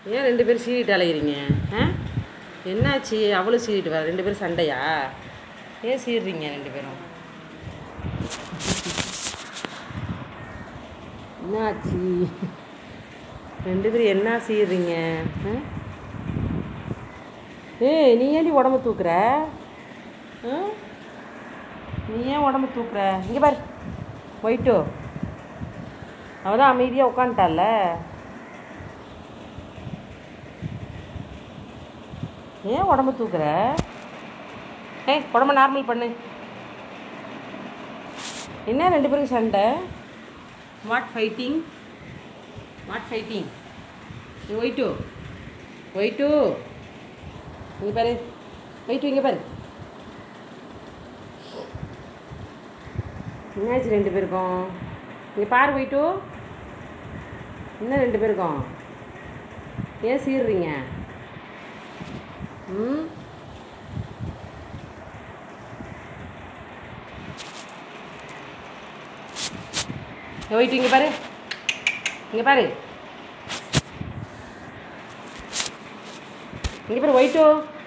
ஏன் ரெண்டு பேரும் சீடிட்டு அலையிறீங்க ஆ என்னாச்சு அவளும் சீடிட்டு வர ரெண்டு பேரும் சண்டையா ஏன் சீடுறீங்க ரெண்டு பேரும் என்னாச்சு ரெண்டு பேரும் என்ன சீடுறீங்க ஆ? ஏய் நீ ஏன்டி உடம்பு தூக்குற ஆ? நீ ஏன் உடம்பு தூக்குற இங்கே பாரு போயிட்டோ அவள் தான் அமைதியாக உட்காந்துட்டால ஏன் உடம்பு தூக்குற ஏய் உடம்ப நார்மல் பண்ணு என்ன ரெண்டு பேரும் சண்டை வாட் ஃபைட்டிங் வாட் ஃபைட்டிங் நீ ஒயிட்டு ஒயிட்டு இங்கே பாரு ஒயிட்டு இங்கே பாரு என்னாச்சு ரெண்டு பேருக்கும் இங்கே பாரு ஒயிட்டு என்ன ரெண்டு பேருக்கும் ஏன் சீடுறீங்க ம் ஒயிட்டு இங்கே பாரு இங்கே பாரு இங்கே பாரு ஒயிட்டு